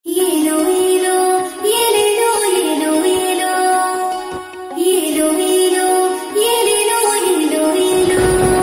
ఏలో ఏలో ఏలేలో ఏలో ఏలో ఏలో ఏలో ఏలేలో ఏలో ఏలో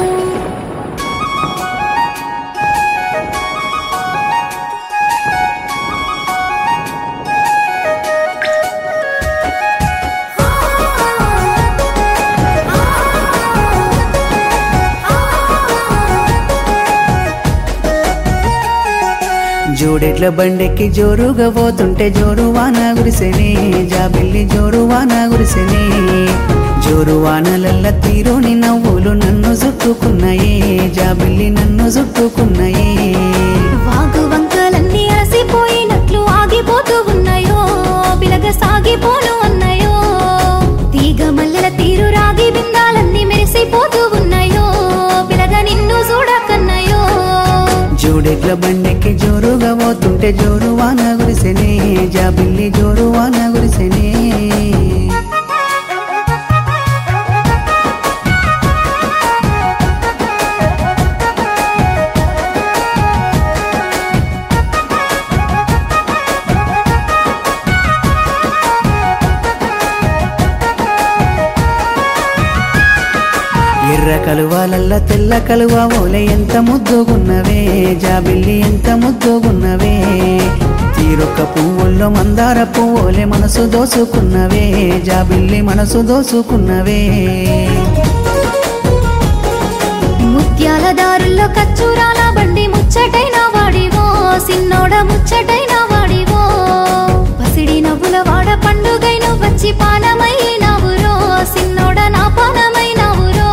జోడెట్ల బండెక్కి జోరుగా పోతుంటే జోరు వాన గురిసెని జాబిల్లి జోరు వాన గురిసెని జోరు వానలల్ల తీరుని నవ్వులు నన్ను చుట్టుకున్నాయి జాబిల్లి నన్ను చుట్టుకున్నాయి వాగు వంకలన్నీ అలసిపోయినట్లు ఆగిపోతూ ఉన్నాయో పిలగ సాగిపోను అన్నాయో తీగ మల్లెల తీరు రాగి బిందాలన్నీ మెరిసిపోతూ ఉన్నాయో పిలగ నిన్ను చూడకన్నాయో జోడెట్ల బండెక్కి జోరుగా పోతుంటే జోరు వాన గురిసెని జాబిల్లి జోరు వాన గురిసెని ఎర్ర కలువాలల్ల తెల్ల కలువ ఓలే ఎంత ముద్దుగున్నవే జాబిల్లి ఎంత ముద్దుగున్నవే తీరొక్క పువ్వుల్లో మందార పువ్వులే మనసు దోసుకున్నవే జాబిల్లి మనసు దోసుకున్నవే ముత్యాల దారుల్లో కచ్చూరాల బండి ముచ్చటైన వాడివో సిన్నోడ ముచ్చటైన వాడివో పసిడి నవ్వుల వాడ పండుగైన వచ్చి పానమైనావురో సిన్నోడ నా పానమైనావురో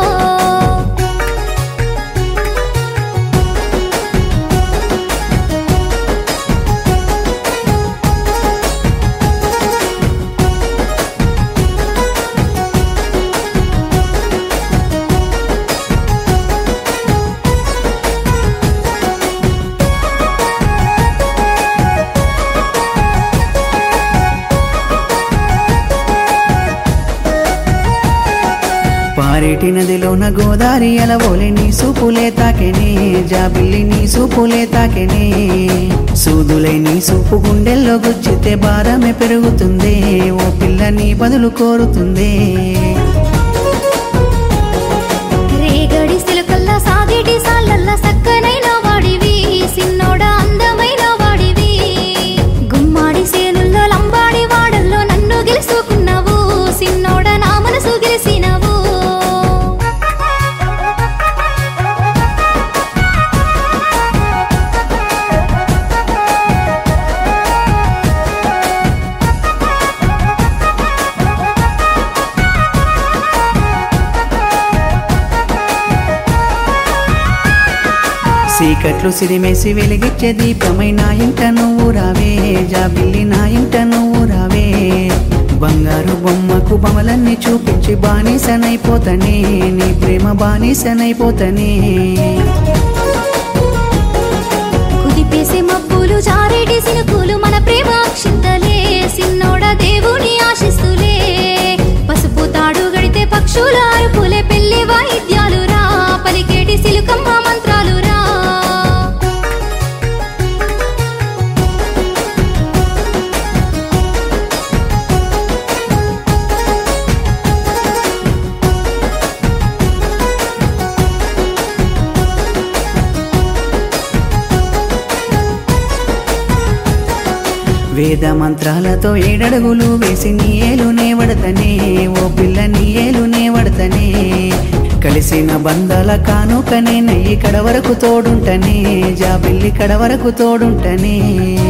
పారేటి నదిలోన గోదారి అలవోలే నీ సూపులే తాకెనే జాబిల్లి నీ సూపులే తాకెనే సూదులై నీ సూపు గుండెల్లో గుచ్చితే భారమే పెరుగుతుంది ఓ పిల్ల నీ బదులు కోరుతుంది రేగడి సిలుకల్లా సాగేటి సాళ్ళల్లా సక్కనైన వాడివి సిన్నోడ అందమైన వాడివి గుమ్మాడి సేనుల్లో లంబాడి వాడల్లో నన్ను గెలుసుకున్నావు సిన్నోడ నా మనసు గెలిసినవు సీకట్లు సిరిమేసి వెలిగిచ్చే దీపమై నా ఇంట నువ్వు రావే జాబిల్లి నా ఇంట నువ్వు రావే బంగారు బొమ్మకు బొమ్మలన్నీ చూపించి బానిసనైపోతనే నీ ప్రేమ బానిసనైపోతనే కుదిపేసే మబ్బులు జారేటి సినుకులు మన ప్రేమ అక్షింతలే సిన్నోడ దేవుని ఆశిస్తులే పసుపు తాడు గడితే పక్షుల అరుపులే పెళ్లి వాయిద్యాలు రా పలికేటి సిలుకమ్మ మంత్రాలు రా వేద మంత్రాలతో ఏడడుగులు వేసి నీ ఏలునే వడతనే ఓ పిల్ల నీ ఏలునే వడతనే కలిసిన బంధాల కానుకనే నయ్యి కడ వరకు తోడుంటనే జాబిల్లి కడ వరకు తోడుంటనే